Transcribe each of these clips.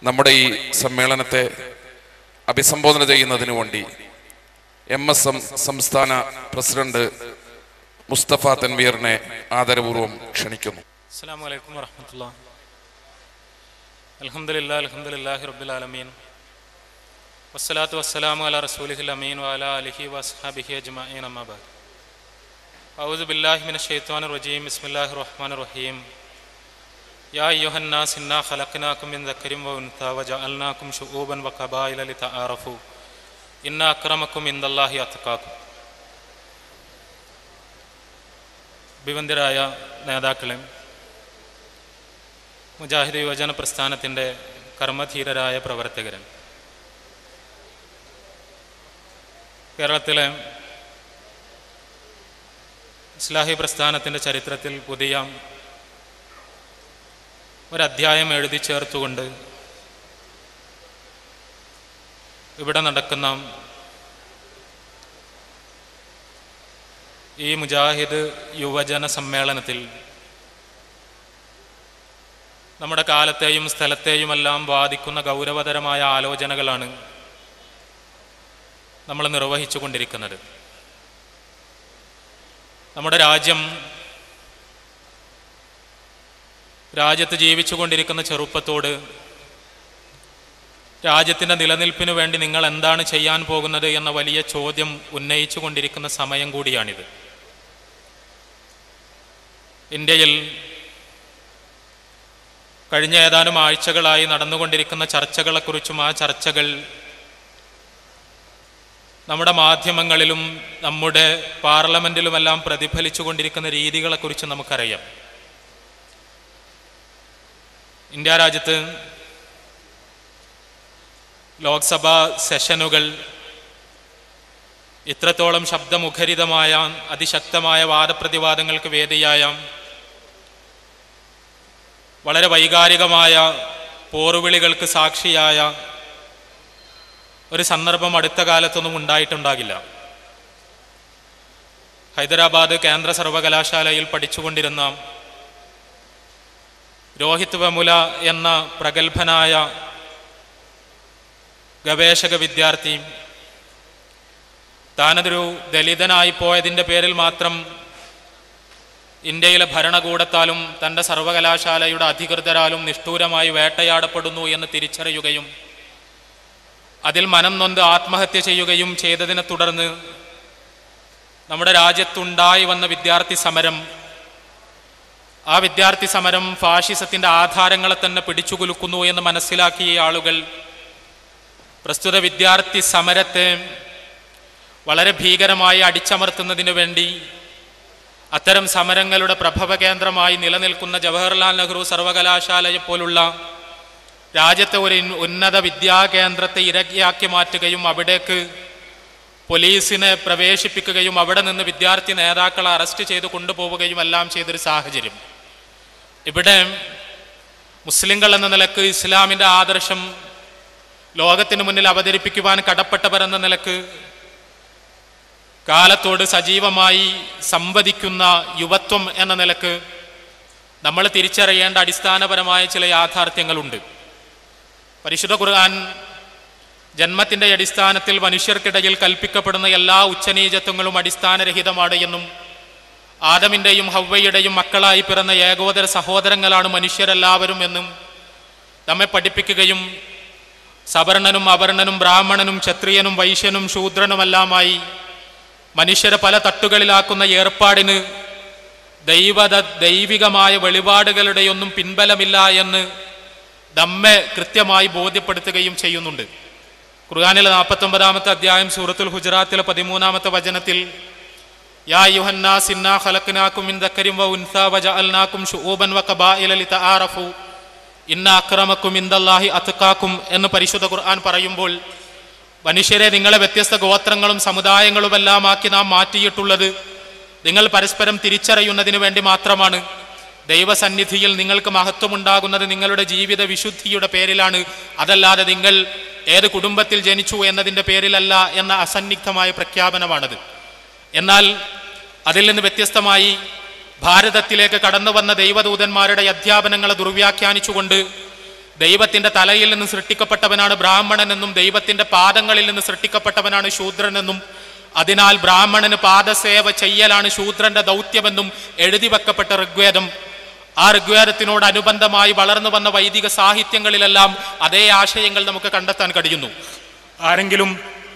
നമ്മുടെ ഈ സമ്മേളനത്തെ അഭിസംബോധന ചെയ്യുന്നതിനു വേണ്ടി എം എസ് എം സംസ്ഥാന പ്രസിഡന്റ് മുസ്തഫ തൻവീറിനെ ആദരപൂർവ്വം ക്ഷണിക്കുന്നു അസ്സാം വലൈക്കും വറഹമത്തുള്ള അലഹമുല്ലാ അലഹമുല്ലാഹി റബ്ബുലാലമീൻ വസ്സലാത്തു വസ്സലാമു അല റസൂലിഹിൽ അമീൻ വാല അലിഹി വസ്ഹാബിഹി അജ്മഈൻ അമ്മാബാദ് أعوذ بالله من الشيطان الرجيم بسم الله الرحمن الرحيم يا أيها الناس إنا خلقناكم من ذكر وأنثى وجعلناكم شعوبا وقبائل لتعارفوا إن أكرمكم عند الله أتقاكم അഭിവന്ദ്യരായ നേതാക്കളെ മുജാഹിദ് യുവജന പ്രസ്ഥാനത്തിൻ്റെ കർമ്മധീരരായ പ്രവർത്തകരൻ കേരളത്തിലെ ഇസ്ലാഹി പ്രസ്ഥാനത്തിൻ്റെ ചരിത്രത്തിൽ പുതിയ ഒരധ്യായം എഴുതി ചേർത്തുകൊണ്ട് ഇവിടെ നടക്കുന്ന ഈ മുജാഹിദ് യുവജന സമ്മേളനത്തിൽ നമ്മുടെ കാലത്തെയും സ്ഥലത്തെയുമെല്ലാം ബാധിക്കുന്ന ഗൗരവതരമായ ആലോചനകളാണ് നമ്മൾ നിർവഹിച്ചു കൊണ്ടിരിക്കുന്നത് നമ്മുടെ രാജ്യം രാജ്യത്ത് ജീവിച്ചുകൊണ്ടിരിക്കുന്ന ചെറുപ്പത്തോട് രാജ്യത്തിൻ്റെ നിലനിൽപ്പിനു വേണ്ടി നിങ്ങൾ എന്താണ് ചെയ്യാൻ പോകുന്നത് എന്ന വലിയ ചോദ്യം ഉന്നയിച്ചു കൊണ്ടിരിക്കുന്ന സമയം കൂടിയാണിത് ഇന്ത്യയിൽ കഴിഞ്ഞ ഏതാനും ആഴ്ചകളായി നടന്നുകൊണ്ടിരിക്കുന്ന ചർച്ചകളെക്കുറിച്ചും ആ ചർച്ചകൾ നമ്മുടെ മാധ്യമങ്ങളിലും നമ്മുടെ പാർലമെന്റിലുമെല്ലാം പ്രതിഫലിച്ചു കൊണ്ടിരിക്കുന്ന രീതികളെക്കുറിച്ച് നമുക്കറിയാം ഇന്ത്യ രാജ്യത്ത് ലോക്സഭാ സെഷനുകൾ ഇത്രത്തോളം ശബ്ദമുഖരിതമായ അതിശക്തമായ വാദപ്രതിവാദങ്ങൾക്ക് വേദിയായ വളരെ വൈകാരികമായ പോർവിളികൾക്ക് സാക്ഷിയായ ഒരു സന്ദർഭം അടുത്ത കാലത്തൊന്നും ഉണ്ടായിട്ടുണ്ടാകില്ല ഹൈദരാബാദ് കേന്ദ്ര സർവകലാശാലയിൽ പഠിച്ചുകൊണ്ടിരുന്ന രോഹിത് വെമുല എന്ന പ്രഗത്ഭനായ ഗവേഷക വിദ്യാർത്ഥി താനതൊരു ദലിതനായി പോയതിൻ്റെ പേരിൽ മാത്രം ഇന്ത്യയിലെ ഭരണകൂടത്താലും തൻ്റെ സർവകലാശാലയുടെ അധികൃതരാലും നിഷ്ഠൂരമായി വേട്ടയാടപ്പെടുന്നു എന്ന് തിരിച്ചറിയുകയും അതിൽ മനം നൊന്ത് ആത്മഹത്യ ചെയ്യുകയും ചെയ്തതിനെ തുടർന്ന് നമ്മുടെ രാജ്യത്തുണ്ടായി വന്ന വിദ്യാർത്ഥി സമരം ആ വിദ്യാർത്ഥി സമരം ഫാഷിസത്തിൻ്റെ ആധാരങ്ങളെ തന്നെ പിടിച്ചുകുലുക്കുന്നു എന്ന് മനസ്സിലാക്കിയ ആളുകൾ പ്രസ്തുത വിദ്യാർത്ഥി സമരത്തെ വളരെ ഭീകരമായി അടിച്ചമർത്തുന്നതിന് വേണ്ടി അത്തരം സമരങ്ങളുടെ പ്രഭവ കേന്ദ്രമായി നിലനിൽക്കുന്ന ജവഹർലാൽ നെഹ്റു സർവകലാശാലയെ പോലുള്ള രാജ്യത്തെ ഒരു ഉന്നത വിദ്യാകേന്ദ്രത്തെ ഇരയാക്കി മാറ്റുകയും അവിടേക്ക് പോലീസിനെ പ്രവേശിപ്പിക്കുകയും അവിടെ നിന്ന് വിദ്യാർത്ഥി നേതാക്കളെ അറസ്റ്റ് ചെയ്ത് കൊണ്ടുപോവുകയും എല്ലാം ചെയ്തൊരു സാഹചര്യം ഇവിടെ മുസ്ലിങ്ങൾ എന്ന നിലക്ക് ഇസ്ലാമിൻ്റെ ആദർശം ലോകത്തിന് മുന്നിൽ അവതരിപ്പിക്കുവാൻ കടപ്പെട്ടവർ എന്ന നിലക്ക് കാലത്തോട് സജീവമായി സംവദിക്കുന്ന യുവത്വം എന്ന നിലക്ക് നമ്മൾ തിരിച്ചറിയേണ്ട അടിസ്ഥാനപരമായ ചില യാഥാർത്ഥ്യങ്ങളുണ്ട് പരിശുദ്ധ ഖുർആൻ ജന്മത്തിൻ്റെ അടിസ്ഥാനത്തിൽ മനുഷ്യർക്കിടയിൽ കൽപ്പിക്കപ്പെടുന്ന എല്ലാ ഉച്ചനീചത്വങ്ങളും അടിസ്ഥാനരഹിതമാണ് എന്നും ആദമിൻ്റെയും ഹവ്വയുടെയും മക്കളായി പിറന്ന ഏകോദര സഹോദരങ്ങളാണ് മനുഷ്യരെല്ലാവരും എന്നും നമ്മെ പഠിപ്പിക്കുകയും സവർണനും അവർണനും ബ്രാഹ്മണനും ക്ഷത്രിയനും വൈശ്യനും ശൂദ്രനുമെല്ലാമായി മനുഷ്യരെ പല തട്ടുകളിലാക്കുന്ന ഏർപ്പാടിന് ദൈവത ദൈവികമായ വെളിപാടുകളുടെയൊന്നും പിൻബലമില്ല എന്ന് നമ്മെ കൃത്യമായി ബോധ്യപ്പെടുത്തുകയും ചെയ്യുന്നുണ്ട് ഖുർആാനിലെ നാൽപ്പത്തൊമ്പതാമത്തെ അധ്യായം സൂറത്തുൽ ഹുജറാത്തിലെ പതിമൂന്നാമത്തെ വചനത്തിൽ യാ യുഹന്നാ സിന്നാ ഖലഖ്നാക്കും മിൻ ദക്കരിം വ ഉൻസാ വജഅൽനാക്കും ശുഊബൻ വ ഖബായില ലിതആറഫു ഇന്ന അക്രമക്കും ഇന്ദല്ലാഹി അത്കാക്കും എന്ന് പരിശുദ്ധ ഖുർആൻ പറയുമ്പോൾ മനുഷ്യരെ നിങ്ങളെ വ്യത്യസ്ത ഗോത്രങ്ങളും സമുദായങ്ങളുമെല്ലാമാക്കി നാം മാറ്റിയിട്ടുള്ളത് നിങ്ങൾ പരസ്പരം തിരിച്ചറിയുന്നതിന് വേണ്ടി മാത്രമാണ് ദൈവസന്നിധിയിൽ നിങ്ങൾക്ക് മഹത്വമുണ്ടാകുന്നത് നിങ്ങളുടെ ജീവിത വിശുദ്ധിയുടെ പേരിലാണ് അതല്ലാതെ നിങ്ങൾ ഏത് കുടുംബത്തിൽ ജനിച്ചു എന്നതിൻ്റെ പേരിലല്ല എന്ന അസന്നിഗ്ധമായ പ്രഖ്യാപനമാണത് എന്നാൽ അതിൽ നിന്ന് വ്യത്യസ്തമായി ഭാരതത്തിലേക്ക് കടന്നു വന്ന ദൈവദൂതന്മാരുടെ അധ്യാപനങ്ങളെ ദുർവ്യാഖ്യാനിച്ചുകൊണ്ട് ദൈവത്തിന്റെ തലയിൽ നിന്ന് സൃഷ്ടിക്കപ്പെട്ടവനാണ് ബ്രാഹ്മണനെന്നും ദൈവത്തിന്റെ പാദങ്ങളിൽ നിന്ന് സൃഷ്ടിക്കപ്പെട്ടവനാണ് ശൂദ്രനെന്നും അതിനാൽ ബ്രാഹ്മണന് പാദസേവ ചെയ്യലാണ് ശൂദ്രന്റെ ദൗത്യമെന്നും എഴുതി വെക്കപ്പെട്ട ഋഗ്വേദം ആ ഋഗ്വേദത്തിനോടനുബന്ധമായി വളർന്നു വന്ന വൈദിക സാഹിത്യങ്ങളിലെല്ലാം അതേ ആശയങ്ങൾ നമുക്ക് കണ്ടെത്താൻ കഴിയുന്നു ആരെങ്കിലും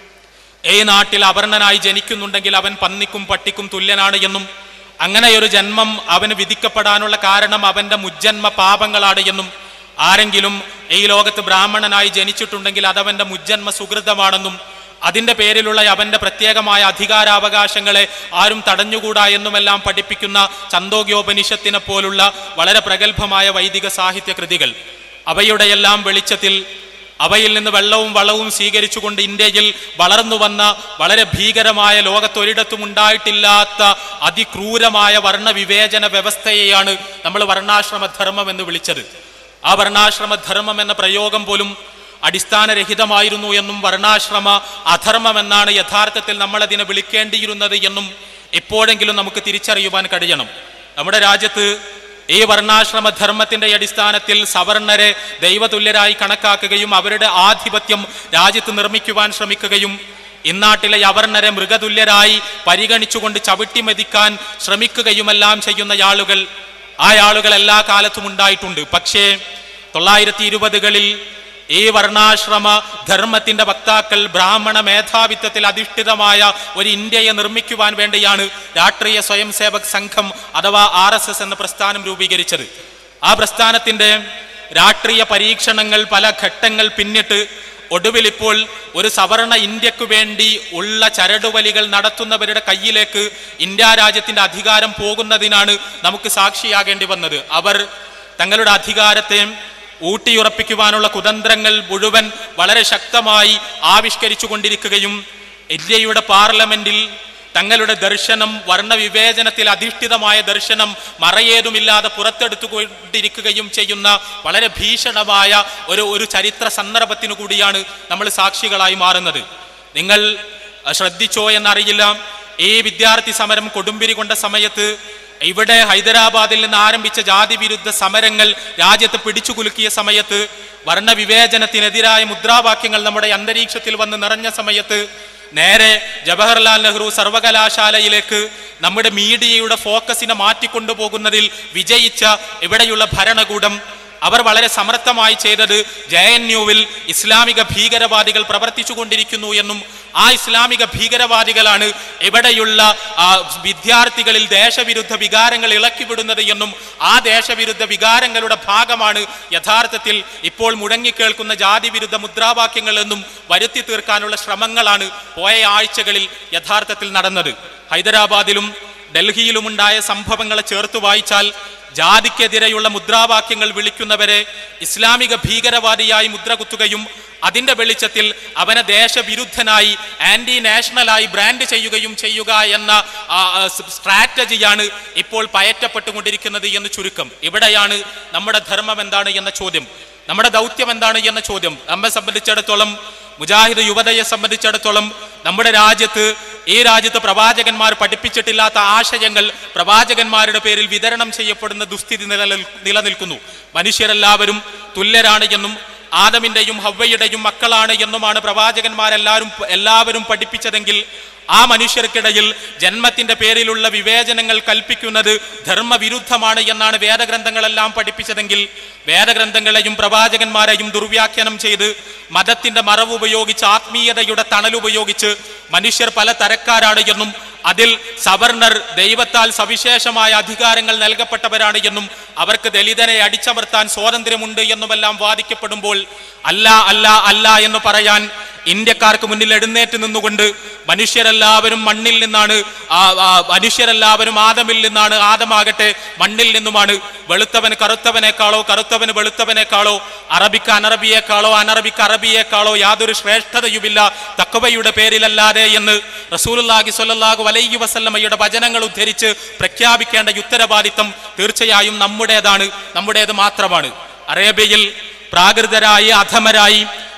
ഈ നാട്ടിൽ അവർണനായി ജനിക്കുന്നുണ്ടെങ്കിൽ അവൻ പന്നിക്കും പട്ടിക്കും തുല്യനാണ് എന്നും അങ്ങനെയൊരു ജന്മം അവന് വിധിക്കപ്പെടാനുള്ള കാരണം അവന്റെ മുജ്ജന്മ പാപങ്ങളാണ് എന്നും ആരെങ്കിലും ഈ ലോകത്ത് ബ്രാഹ്മണനായി ജനിച്ചിട്ടുണ്ടെങ്കിൽ അതവന്റെ മുജ്ജന്മ സുഹൃതമാണെന്നും അതിന്റെ പേരിലുള്ള അവന്റെ പ്രത്യേകമായ അധികാരാവകാശങ്ങളെ ആരും തടഞ്ഞുകൂടാ എന്നുമെല്ലാം പഠിപ്പിക്കുന്ന ചന്തോഗ്യോപനിഷത്തിനെ പോലുള്ള വളരെ പ്രഗത്ഭമായ വൈദിക സാഹിത്യ കൃതികൾ അവയുടെയെല്ലാം വെളിച്ചത്തിൽ അവയിൽ നിന്ന് വെള്ളവും വളവും സ്വീകരിച്ചുകൊണ്ട് ഇന്ത്യയിൽ വളർന്നു വന്ന വളരെ ഭീകരമായ ലോകത്തൊരിടത്തും ഉണ്ടായിട്ടില്ലാത്ത അതിക്രൂരമായ വർണ്ണവിവേചന വ്യവസ്ഥയെയാണ് നമ്മൾ വർണ്ണാശ്രമധർമ്മം എന്ന് വിളിച്ചത് ആ വർണ്ണാശ്രമധർമ്മം എന്ന പ്രയോഗം പോലും അടിസ്ഥാനരഹിതമായിരുന്നു എന്നും വർണ്ണാശ്രമ അധർമ്മം എന്നാണ് യഥാർത്ഥത്തിൽ നമ്മൾ അതിനെ വിളിക്കേണ്ടിയിരുന്നത് എന്നും എപ്പോഴെങ്കിലും നമുക്ക് തിരിച്ചറിയുവാൻ കഴിയണം നമ്മുടെ രാജ്യത്ത് ഈ വർണ്ണാശ്രമ ധർമ്മത്തിന്റെ അടിസ്ഥാനത്തിൽ സവർണരെ ദൈവതുല്യരായി കണക്കാക്കുകയും അവരുടെ ആധിപത്യം രാജ്യത്ത് നിർമ്മിക്കുവാൻ ശ്രമിക്കുകയും ഇന്നാട്ടിലെ അവർണരെ മൃഗതുല്യരായി പരിഗണിച്ചുകൊണ്ട് ചവിട്ടി മെതിക്കാൻ ശ്രമിക്കുകയുമെല്ലാം ചെയ്യുന്ന ആളുകൾ ആ ആളുകൾ എല്ലാ കാലത്തും ഉണ്ടായിട്ടുണ്ട് പക്ഷേ തൊള്ളായിരത്തി ഇരുപതുകളിൽ ഈ വർണ്ണാശ്രമ ധർമ്മത്തിന്റെ വക്താക്കൾ ബ്രാഹ്മണ മേധാവിത്വത്തിൽ അധിഷ്ഠിതമായ ഒരു ഇന്ത്യയെ നിർമ്മിക്കുവാൻ വേണ്ടിയാണ് രാഷ്ട്രീയ സ്വയം സേവക് സംഘം അഥവാ ആർ എസ് എസ് എന്ന പ്രസ്ഥാനം രൂപീകരിച്ചത് ആ പ്രസ്ഥാനത്തിന്റെ രാഷ്ട്രീയ പരീക്ഷണങ്ങൾ പല ഘട്ടങ്ങൾ പിന്നിട്ട് ഒടുവിൽ ഇപ്പോൾ ഒരു സവർണ ഇന്ത്യക്ക് വേണ്ടി ഉള്ള ചരടുവലികൾ നടത്തുന്നവരുടെ കയ്യിലേക്ക് ഇന്ത്യ രാജ്യത്തിന്റെ അധികാരം പോകുന്നതിനാണ് നമുക്ക് സാക്ഷിയാകേണ്ടി വന്നത് അവർ തങ്ങളുടെ അധികാരത്തെ ഊട്ടിയുറപ്പിക്കുവാനുള്ള കുതന്ത്രങ്ങൾ മുഴുവൻ വളരെ ശക്തമായി ആവിഷ്കരിച്ചു കൊണ്ടിരിക്കുകയും ഇന്ത്യയുടെ പാർലമെന്റിൽ തങ്ങളുടെ ദർശനം വർണ്ണവിവേചനത്തിൽ അധിഷ്ഠിതമായ ദർശനം മറയേതുമില്ലാതെ പുറത്തെടുത്തുകൊണ്ടിരിക്കുകയും ചെയ്യുന്ന വളരെ ഭീഷണമായ ഒരു ഒരു ചരിത്ര സന്ദർഭത്തിനു കൂടിയാണ് നമ്മൾ സാക്ഷികളായി മാറുന്നത് നിങ്ങൾ അഹ്, ശ്രദ്ധിച്ചോ എന്നറിയില്ല ഈ വിദ്യാർത്ഥി സമരം കൊടുമ്പിരി കൊണ്ട സമയത്ത് ഇവിടെ ഹൈദരാബാദിൽ നിന്ന് ആരംഭിച്ച ജാതി വിരുദ്ധ സമരങ്ങൾ രാജ്യത്ത് പിടിച്ചു കുലുക്കിയ സമയത്ത് വർണ്ണവിവേചനത്തിനെതിരായ മുദ്രാവാക്യങ്ങൾ നമ്മുടെ അന്തരീക്ഷത്തിൽ വന്ന് നിറഞ്ഞ സമയത്ത് നേരെ ജവഹർലാൽ നെഹ്റു സർവകലാശാലയിലേക്ക് നമ്മുടെ മീഡിയയുടെ ഫോക്കസിനെ മാറ്റിക്കൊണ്ടുപോകുന്നതിൽ വിജയിച്ച ഇവിടെയുള്ള ഭരണകൂടം അവർ വളരെ സമർത്ഥമായി ചെയ്തത് ജെ എൻ യുവിൽ ഇസ്ലാമിക ഭീകരവാദികൾ പ്രവർത്തിച്ചു കൊണ്ടിരിക്കുന്നു എന്നും ആ ഇസ്ലാമിക ഭീകരവാദികളാണ് ഇവിടെയുള്ള ആ, വിദ്യാർത്ഥികളിൽ ദേശവിരുദ്ധ വികാരങ്ങൾ ഇളക്കിവിടുന്നത് എന്നും ആ ദേശവിരുദ്ധ വികാരങ്ങളുടെ ഭാഗമാണ് യഥാർത്ഥത്തിൽ ഇപ്പോൾ മുഴങ്ങിക്കേൾക്കുന്ന ജാതി വിരുദ്ധ മുദ്രാവാക്യങ്ങൾ എന്നും വരുത്തി തീർക്കാനുള്ള ശ്രമങ്ങളാണ് പോയ ആഴ്ചകളിൽ യഥാർത്ഥത്തിൽ നടന്നത് ഹൈദരാബാദിലും ഡൽഹിയിലുമുണ്ടായ സംഭവങ്ങളെ ചേർത്ത് വായിച്ചാൽ ജാതിക്കെതിരെയുള്ള മുദ്രാവാക്യങ്ങൾ വിളിക്കുന്നവരെ ഇസ്ലാമിക ഭീകരവാദിയായി മുദ്രകുത്തുകയും അതിന്റെ വെളിച്ചത്തിൽ അവനെ ദേശവിരുദ്ധനായി ആന്റി നാഷണലായി ബ്രാൻഡ് ചെയ്യുകയും ചെയ്യുക എന്ന ആ, ആ, സ് സ്ട്രാറ്റജിയാണ് ഇപ്പോൾ പയറ്റപ്പെട്ടുകൊണ്ടിരിക്കുന്നത് എന്ന് ചുരുക്കം ഇവിടെയാണ് നമ്മുടെ ധർമ്മം എന്താണ് എന്ന ചോദ്യം നമ്മുടെ ദൗത്യം എന്താണ് എന്ന ചോദ്യം നമ്മെ സംബന്ധിച്ചിടത്തോളം മുജാഹിദ് യുവതയെ സംബന്ധിച്ചിടത്തോളം നമ്മുടെ രാജ്യത്ത് ഈ രാജ്യത്ത് പ്രവാചകന്മാർ പഠിപ്പിച്ചിട്ടില്ലാത്ത ആശയങ്ങൾ പ്രവാചകന്മാരുടെ പേരിൽ വിതരണം ചെയ്യപ്പെടുന്ന ദുസ്ഥിതി നിലനിൽ നിലനിൽക്കുന്നു മനുഷ്യരെല്ലാവരും തുല്യരാണ് എന്നും ആദമിന്റെയും ഹവ്വയുടെയും മക്കളാണ് എന്നുമാണ് പ്രവാചകന്മാരെല്ലാവരും എല്ലാവരും പഠിപ്പിച്ചതെങ്കിൽ ആ മനുഷ്യർക്കിടയിൽ ജന്മത്തിന്റെ പേരിലുള്ള വിവേചനങ്ങൾ കൽപ്പിക്കുന്നത് ധർമ്മവിരുദ്ധമാണ് എന്നാണ് വേദഗ്രന്ഥങ്ങളെല്ലാം പഠിപ്പിച്ചതെങ്കിൽ വേദഗ്രന്ഥങ്ങളെയും പ്രവാചകന്മാരെയും ദുർവ്യാഖ്യാനം ചെയ്ത് മതത്തിന്റെ മറവ് ഉപയോഗിച്ച് ആത്മീയതയുടെ തണൽ ഉപയോഗിച്ച് മനുഷ്യർ പല തരക്കാരാണ് എന്നും അതിൽ സവർണർ ദൈവത്താൽ സവിശേഷമായ അധികാരങ്ങൾ നൽകപ്പെട്ടവരാണ് എന്നും അവർക്ക് ദലിതനെ അടിച്ചമർത്താൻ സ്വാതന്ത്ര്യമുണ്ട് എന്നുമെല്ലാം വാദിക്കപ്പെടുമ്പോൾ അല്ല അല്ല അല്ല എന്ന് പറയാൻ ഇന്ത്യക്കാർക്ക് മുന്നിൽ എഴുന്നേറ്റ് നിന്നുകൊണ്ട് മനുഷ്യരെല്ലാവരും മണ്ണിൽ നിന്നാണ് ആ, ആ, മനുഷ്യരെല്ലാവരും ആദമിൽ നിന്നാണ് ആദമാകട്ടെ മണ്ണിൽ നിന്നുമാണ് വെളുത്തവന് കറുത്തവനേക്കാളോ കറുത്തവന് വെളുത്തവനേക്കാളോ അറബിക്ക് അനറബിയേക്കാളോ അനറബിക്ക് അറബിയേക്കാളോ യാതൊരു ശ്രേഷ്ഠതയുമില്ല തക്കവയുടെ പേരിലല്ലാതെ എന്ന് റസൂലുള്ളാഹി സ്വല്ലല്ലാഹു അലൈഹി വസല്ലമയുടെ വചനങ്ങൾ ഉദ്ധരിച്ച് പ്രഖ്യാപിക്കേണ്ട ഉത്തരവാദിത്തം തീർച്ചയായും നമ്മുടേതാണ് നമ്മുടേത് മാത്രമാണ് അറേബ്യയിൽ പ്രാകൃതരായി അധമരായി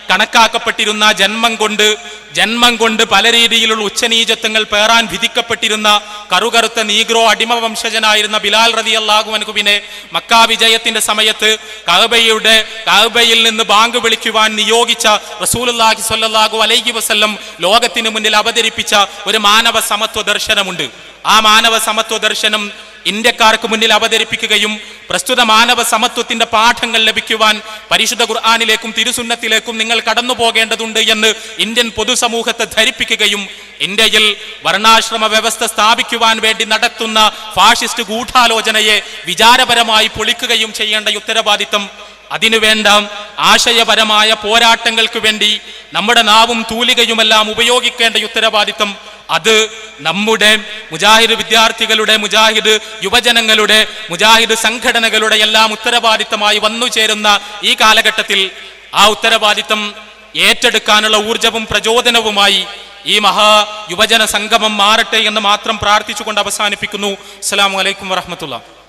കണക്കാക്കപ്പെട്ടിരുന്ന ജന്മം കൊണ്ട് ജന്മം കൊണ്ട് പല രീതിയിലുള്ള ഉച്ചനീചത്വങ്ങൾ പേറാൻ വിധിക്കപ്പെട്ടിരുന്ന കറുകറുത്ത നീഗ്രോ അടിമ വംശജനായിരുന്ന ബിലാൽ റതി അള്ളാഹുവിനെ മക്കാ വിജയത്തിന്റെ സമയത്ത് കഅബയുടെ കഅബയിൽ നിന്ന് ബാങ്ക് വിളിക്കുവാൻ നിയോഗിച്ച റസൂലുള്ളാഹി സ്വല്ലല്ലാഹു അലൈഹി വസല്ലം ലോകത്തിന് മുന്നിൽ അവതരിപ്പിച്ച ഒരു മാനവ സമത്വ ദർശനമുണ്ട് ആ മാനവ സമത്വ ദർശനം ഇന്ത്യക്കാർക്ക് മുന്നിൽ അവതരിപ്പിക്കുകയും പ്രസ്തുത മാനവ സമത്വത്തിന്റെ പാഠങ്ങൾ ലഭിക്കുവാൻ പരിശുദ്ധ ഖുർആാനിലേക്കും തിരുസുന്നത്തിലേക്കും നിങ്ങൾ കടന്നു പോകേണ്ടതുണ്ട് എന്ന് ഇന്ത്യൻ പൊതുസമൂഹത്തെ ധരിപ്പിക്കുകയും ഇന്ത്യയിൽ വർണ്ണാശ്രമ വ്യവസ്ഥ സ്ഥാപിക്കുവാൻ വേണ്ടി നടത്തുന്ന ഫാഷിസ്റ്റ് ഗൂഢാലോചനയെ വിചാരപരമായി പൊളിക്കുകയും ചെയ്യേണ്ട ഉത്തരവാദിത്തം അതിനുവേണ്ട ആശയപരമായ പോരാട്ടങ്ങൾക്ക് വേണ്ടി നമ്മുടെ നാവും തൂലികയുമെല്ലാം ഉപയോഗിക്കേണ്ട ഉത്തരവാദിത്തം അത് നമ്മുടെ മുജാഹിദ് വിദ്യാർത്ഥികളുടെ മുജാഹിദ് യുവജനങ്ങളുടെ മുജാഹിദ് സംഘടനകളുടെ എല്ലാം ഉത്തരവാദിത്തമായി വന്നു ചേരുന്ന ഈ കാലഘട്ടത്തിൽ ആ ഉത്തരവാദിത്തം ഏറ്റെടുക്കാനുള്ള ഊർജവും പ്രചോദനവുമായി ഈ മഹാ യുവജന സംഗമം മാറട്ടെ എന്ന് മാത്രം പ്രാർത്ഥിച്ചുകൊണ്ട് അവസാനിപ്പിക്കുന്നു അസ്സലാമു അലൈക്കും വറഹമത്തുള്ള